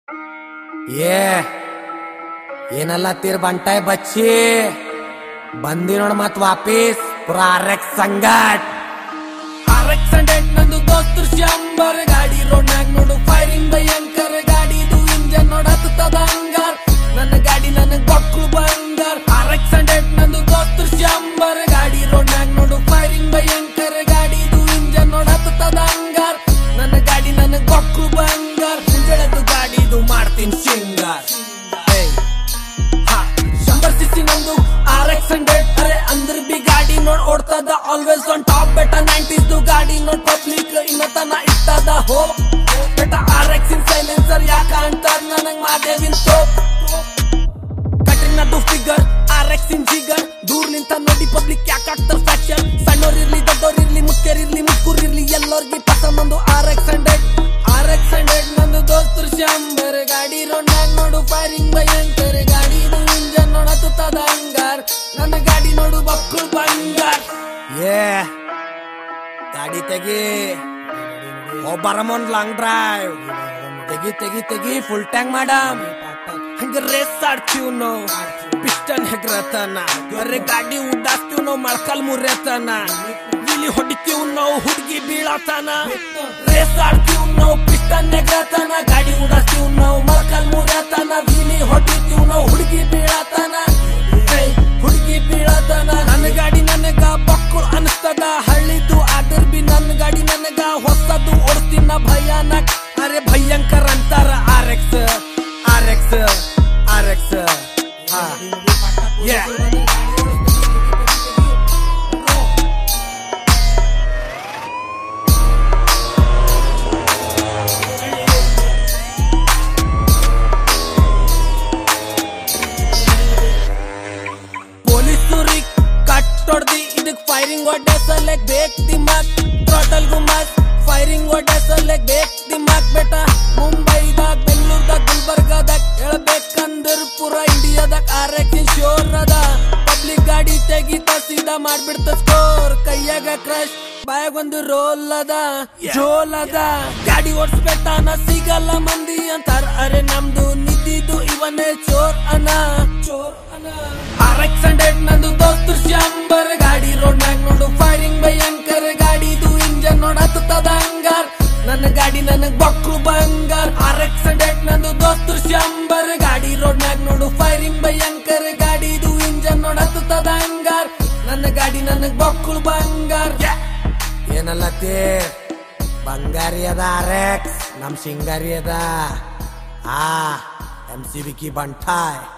ಏ ಏನಲ್ಲ ತೀರ್ ಬಂಟಾಯ್ ಬಚ್ಚಿ ಬಂದಿ ನೋಡ್ ಮತ್ ವಾಪೀಸ್ ಪುರಾ ಆರ್ಎಕ್ಸ್ ಸಂಗಟ್ ಆರ್ಎಕ್ಸ್ ಹಂಡ್ರೆಡ್ ನಂದು ದೋಸ್ತು ಶಂಬರ್ ಗಾಡಿ ರೋಡ್ನಾಗ ನೋಡು ಫೈರಿಂಗ್ ಭಯಂಕರ ಗಾಡಿದು ಇಂಜನ್ ನೋಡ್ ಹತ್ತದ ಹಂಗಾರ್ ನನ್ನ ಗಾಡಿ ನನಗ್ ಬಕ್ಳು ಬಂಗಾರ್ ಆರ್ಎಕ್ಸ್ ಹಂಡ್ರೆಡ್ ನಂದು ದೋಸ್ತು ಶಂಬರ್ ಗಾಡಿ ರೋಡ್ನಾಗ ನೋಡು ಫೈರಿಂಗ್ ಭಯಂಕರ ಗಾಡಿದು ಇಂಜನ್ ನೋಡ್ ಹತ್ತದ ಹಂಗಾರ್ ನನ್ನ ಗಾಡಿ ನನಗ್ ಬಕ್ಳು ಬಂಗಾರ್ ಮುಂಜಾನೆದ್ದು ಗಾಡಿದು ಮಾಡ್ತೀನಿ ಸಿಂಗಾರ್ ಏಯ್ ಹಾ, ಶಂಬರ್ ಸಿಸಿ ನಂದು ಆರ್ ಎಕ್ಸ್ ಹಂಡ್ರೆಡ್ ಅರೆ ಅಂದ್ರ ಬಿ ಗಾಡಿ ನೋಡ್ ಓಡ್ತದ ಆಲ್ವೇಸ್ ಆನ್ ಟಾಪ್ ಬೆಟ ನೈಂಟೀಸ್ ಗಾಡಿ ನೋಡ್ ಪಬ್ಲಿಕ್ ಇನ್ನತನ ಇಟ್ಟದ ಹೋ ಬೆಟ ಆರ್ ಎಕ್ಸ್ ಇನ್ ಸೈಲೆನ್ಸರ್ ಯಾಕ ಅಂತಾರ ನನಗ್ ಮಾದೇವಿನ್ ಸೋಪ್ ಕಟ್ರಿನದು figure R X in figure ದೂರ್ ನಿಂತ ನೋಡಿ ಪಬ್ಲಿಕ್ ಯಾಕೆ ಆಗ್ತಾರ ಫ್ಯಾಕ್ಷನ್ ಸಣ್ಣೋರಿರ್ಲಿ ದೊಡ್ಡೋರಿರ್ಲಿ ಮುಖ್ಯರಿರ್ಲಿ ಮುಕ್ಕೂರಿರ್ಲಿ ಎಲ್ಲೋರ್ಗಿ ಪಸಂದ್ ಒಂದು R X hundred R X hundred ನಂದು ದೋಸ್ತರು ಶಂಬರ್ ಗಾಡಿ ರೋಡ್ನಾಗ ನೋಡು ಫೈರಿಂಗ್ ಭಯಂಕರ ಗಾಡಿದು ಇಂಜನ್ ನೋಡತ್ತದ ಹಂಗಾರ್ ನನ್ನ ಗಾಡಿ ನೋಡು ಬಕ್ಕಳು ಬಂಗಾರ್ ಏ ಗಾಡಿ ತೆಗಿ ಒಬ್ಬರಮೊಂದ್ ಲಾಂಗ್ ಡ್ರೈವ್ ತೆಗಿ ತೆಗಿ ತೆಗಿ ಫುಲ್ ಟ್ಯಾಂಕ್ ಮಾಡಮ್ ಹಂಗ ರೇಸ್ ಆಡ್ತೀವ್ ನಾವು ಪಿಸ್ಟನ್ ಹೆಗ್ರತನ ಬರೀ ಗಾಡಿ ಉಡಾಸ್ತೀವ್ ನಾವು ಮೊಳಕಾಲ್ ಮುರ್ಯತನ ಇಲ್ಲಿ ಹೊಡಿತೀವ್ ನಾವು ಹುಡುಗಿ ಬೀಳತನ ರೇಸ್ ಆಡ್ತೀವ್ ನಾವು ಪಿಸ್ಟನ್ ಹೆಗ್ರತನ ಗಾಡಿ ಉಡಾಸ್ತೀವ್ ನಾವು ಮೊಳಕಾಲ್ ಮುರ್ಯತನ ಇಲ್ಲಿ ಹೊಡಿತೀವ್ ನಾವು ಹುಡುಗಿ ಬೀಳತನ ಏಯ್, ಹುಡುಗಿ ಬೀಳತನ ನನ್ನ ಗಾಡಿ ನನಗ ಬಕ್ಕುಳ್ ಅನಿಸ್ತದ ಹಳ್ಳಿದು ಆದ್ರ ಬಿ ನನ್ನ ಗಾಡಿ ನನಗ ಹೊಸದು ಓಡ್ತಿನ ಭಯಾನಕ್ ಅರೆ ಭಯಂಕರ ಅಂತಾರ R X R X R X ಹಾ Yeah. ಪೊಲೀಸರಿಗೆ ಕಟ್ಟೊಡ್ದಿ ಇದಕ್ ಫೈರಿಂಗ್ ಹೊಡ್ಡೆ ಸಲಕ್ ಬೇಕ್ ದಿಮಾಕ್ ಥ್ರಾಟಲ್ ಗುಮಾಕ್ ಫೈರಿಂಗ್ ಹೊಡ್ಡೆ ಸಲಕ್ ಬೇಕ್ ದಿಮಾಕ್ ಬೇಟ ಮುಂಬೈದಾಗ ಬೆಂಗಳೂರ್ದಾಗ ಗುಲ್ಬರ್ಗಾದಾಗ ಹೇಳ್ಬೇಕಂದ್ರ ಪೂರ ಇಂಡಿಯಾದಾಗ ಆರ್ ಎಕ್ಸ್ ಶೋರ್ ಅದ ಪಬ್ಲಿಕ್ ಗಾಡಿ ತೆಗಿತ ಸೀದಾ ಮಾಡ್ಬಿಡ್ತ ಸ್ಕೋರ್ ಕೈಯಾಗ ಕ್ರಶ್ ಬಾಯಾಗ ಒಂದು ರೋಲ್ ಅದ ಜೋಲ್ ಅದ ಗಾಡಿ ಓಡಿಸ್ಬೇಕನ ಸಿಗಲ್ಲ ಮಂದಿ ಅಂತಾರ ಅರೆ ನಮ್ದು ನಿದ್ದಿದ್ದು ಇವನೇ ಚೋರ್ ಅನ ಚೋರ್ ಅನ ಆರ್ ಎಕ್ಸ್ ಹಂಡ್ರೆಡ್ ನಂದು ದೋಸ್ತು ಶಂಬರ್ ಗಾಡಿ ರೋಡ್ನಾಗ ನೋಡು ಫೈರಿಂಗ್ ಭಯಂಕರ ಗಾಡಿದು ಇಂಜನ್ ನೋಡ ಹತ್ತದ ಹಂಗಾರ್ ನನ್ನ ಗಾಡಿ ನನಗ್ ಬಕ್ಳು ಬಂಗಾರ್ ಆರ್ ಎಕ್ಸ್ ಹಂಡ್ರೆಡ್ ನಂದು ದೋಸ್ತು ಶಂಬರ್ ಗಾಡಿ ರೋಡ್ನಾಗ ನೋಡು ಫೈರಿಂಗ್ ಭಯಂಕರ ಗಾಡಿದು ಇಂಜನ್ ನೋಡ ಹತ್ತದ ಹಂಗಾರ್ ನನ್ನ ಗಾಡಿ ನನಗ್ ಬಕ್ಳು ಬಂಗಾರ್ ಏನಲ್ಲತ್ತಿ ಬಂಗಾರಿ ಅದ ಆರ್ ಎಕ್ಸ್ ನಮ್ ಸಿಂಗಾರಿ ಅದ ಆ ಎಂ ಸಿ ಬಿಕಿ ಬಂಠಾಯ್